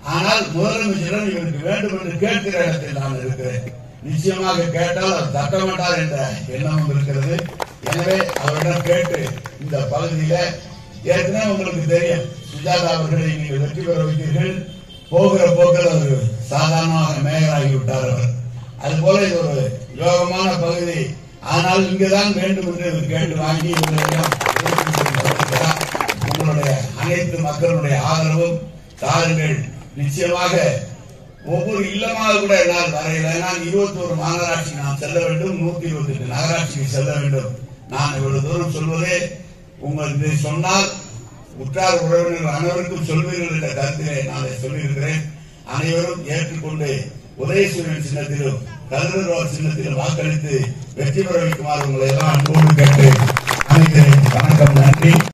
ஆனால் முதலமைச்சரிடம் இவருக்கு வேண்டும் என்று கேட்கிற இடத்தில் நான் இருக்கிறேன் நிச்சயமாக கேட்டால் அவர் தட்ட மாட்டார் என்ற எண்ணமும் இருக்கிறது எனவே அவரிடம் கேட்டு இந்த பகுதியில ஏற்கனவே உங்களுக்கு தெரியும் சுஜாதா அவர்களை நீங்கள் வெற்றி பெற வைத்தீர்கள் போகிற போக்கில் அவர் சாதாரணமாக மேயராகி விட்டார் அவர் அதுபோல இது ஒரு யோகமான பகுதி ஆனால் இங்குதான் வேண்டும் என்று இவர் கேட்டு வாங்கி உங்களிடம் பேசிக்கொண்டிருக்கிறார். உங்களுடைய அனைத்து மக்களுடைய ஆதரவும் தாருங்கள் நிச்சயமாக ஒவ்வொரு இல்லமாக கூட என்னால் வரையில நான் இருபத்தி ஒரு மாநகராட்சி நான் செல்ல வேண்டும் நூத்தி இருபத்தி எட்டு நகராட்சிக்கு செல்ல வேண்டும் நான் இவ்வளவு தூரம் சொல்வதே உங்களுக்கு சொன்னால் உற்றார் உறவினர்கள் அனைவருக்கும் சொல்வீர்கள் என்ற கருத்திலே நான் அதை சொல்லியிருக்கிறேன் அனைவரும் ஏற்றுக்கொண்டு உதயசூரியன் சின்னத்திலும் கதிரவர் சின்னத்திலும் வாக்களித்து வெற்றி பெற வைக்குமாறு உங்களை எல்லாம் அன்போடு கேட்டு அமைக்கிறேன் வணக்கம் நன்றி